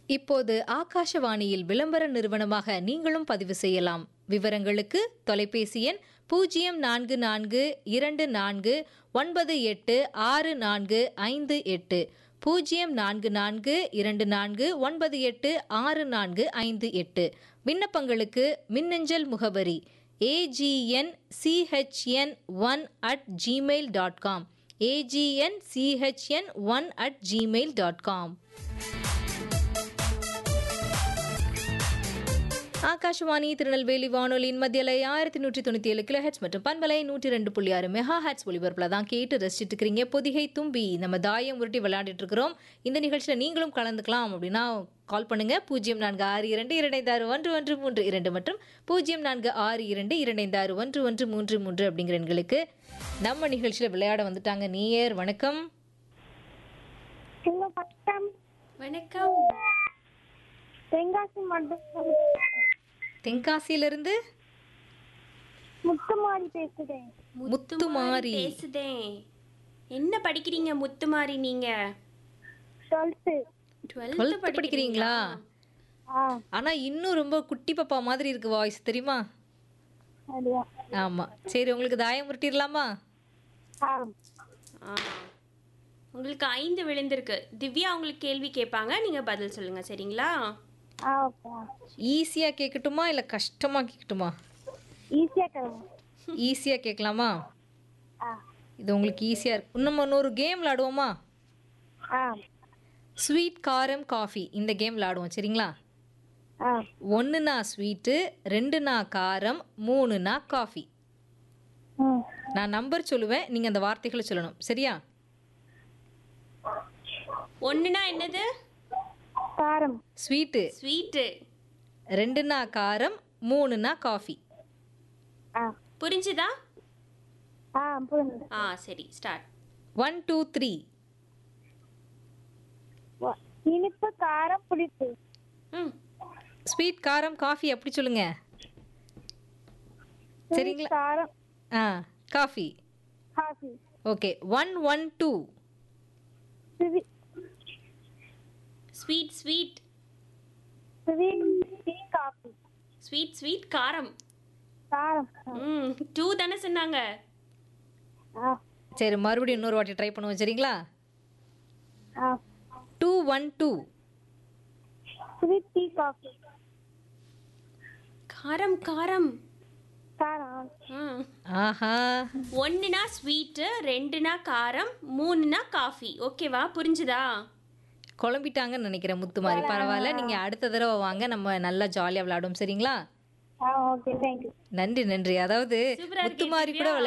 இப்போது ஆகாஷவாணியில் விளம்பர நிறுவனமாக நீங்களும் பதிவு செய்யலாம் விவரங்களுக்கு தொலைபேசி எண் பூஜ்ஜியம் நான்கு நான்கு இரண்டு நான்கு ஒன்பது எட்டு ஆறு நான்கு ஐந்து எட்டு பூஜ்ஜியம் நான்கு நான்கு இரண்டு நான்கு ஒன்பது எட்டு ஆறு நான்கு ஐந்து எட்டு விண்ணப்பங்களுக்கு மின்னஞ்சல் முகவரி AGN CHN one at Gmail dot com AGN CHN one at Gmail dot com Akashvani Tirunelveli வானொலியின் மத்தியலை ஆயிரத்தி நூற்றி தொண்ணூற்றி ஏழு கிலோ ஹெட்ஸ் மற்றும் பண்பலை நூற்றி ரெண்டு புள்ளி ஆறு மெகா ஹெட்ஸ் ஒளிபரப்பில் தான் கேட்டு ரசிச்சுட்டு இருக்கிறீங்க பொதிகை தும்பி நம்ம தாயம் உருட்டி விளையாடிட்டு இருக்கிறோம் இந்த நிகழ்ச்சியில் நீங்களும் கலந்துக்கலாம் அப்படின்னா கால் பண்ணுங்க பூஜ்ஜியம் நான்கு ஆறு இரண்டு இரண்டைந்து ஆறு ஒன்று ஒன்று மூன்று இரண்டு மற்றும் பூஜ்ஜியம் நான்கு ஆறு இரண்டு இரண்டைந்து ஆறு ஒன்று ஒன்று மூன்று மூன்று அப்படிங்கிற எண்களுக்கு நம்ம நிகழ்ச்சியில் விளையாட வந்துட்டாங்க நீயர் வணக்கம் ஹலோ வணக்கம் வணக்கம் தென்காசி மாவட்டம் தென்காசியிலிருந்து முத்துமாரி பேசுகிறேன் முத்துமாரி பேசுதே என்ன படிக்கிறீங்க முத்துமாரி நீங்க டுவெல்த்து டுவெல்த் படிக்கிறீங்களா ஆ ஆனா இன்னும் ரொம்ப குட்டி பாப்பா மாதிரி இருக்கு வாய்ஸ் தெரியுமா அப்படியா ஆமா சரி உங்களுக்கு தாயம் உருட்டிடலாமா ஆ ஆ. உங்களுக்கு ஐந்து விழுந்திருக்கு திவ்யா உங்களுக்கு கேள்வி கேட்பாங்க நீங்க பதில் சொல்லுங்க சரிங்களா ஆ ஓகே ஈஸியா கேட்கட்டுமா இல்ல கஷ்டமா கேட்கட்டுமா ஈஸியாக கிளம்பு ஈஸியா கேட்கலாமா ஆ இது உங்களுக்கு ஈஸியா இருக்கு நம்ம இன்னொரு கேம் விளாடுவோமா ஆ ஸ்வீட் காரம் காஃபி இந்த கேம் விளாடுவோம் சரிங்களா ஆ ஒன்றுனா ஸ்வீட்டு ரெண்டுனா காரம் மூணுனா காஃபி ம் நான் நம்பர் சொல்லுவேன் நீங்கள் அந்த வார்த்தைகளை சொல்லணும் சரியா ஒண்ணுனா என்னது காரம் ஸ்வீட்டு ஸ்வீட்டு ரெண்டுனா காரம் மூணுனா காஃபி ஆ புரிஞ்சுதா ஆ புரியுது ஆ சரி ஸ்டார்ட் ஒன் டூ த்ரீ வ- இனிப்பு காரம் புளிப்பு ம் ஸ்வீட் காரம் காஃபி அப்படி சொல்லுங்க சரிங்களா காரம் ஆ coffee coffee okay one one two sweet sweet sweet sweet tea coffee sweet sweet காரம் காரம் ம் டூ தானே சொன்னாங்க ஆ சரி மறுபடியும் இன்னொரு வாட்டி ட்ரை பண்ணுவோம் சரிங்களா ஆ two one two sweet tea coffee காரம் காரம் காரம் ம் ஆஹா ஒன்றுனா ஸ்வீட்டு ரெண்டுனா காரம் மூணுனா காஃபி ஓகேவா புரிஞ்சுதா குழம்பிட்டாங்கன்னு நினைக்கிறேன் முத்து மாதிரி பரவாயில்ல நீங்கள் அடுத்த தடவை வாங்க நம்ம நல்லா ஜாலியாக விளையாடுவோம் சரிங்களா ஆ ஓகே தேங்க்யூ நன்றி நன்றி அதாவது சூப்பரா இருக்கே முத்து மாதிரி கூட திவ்யா.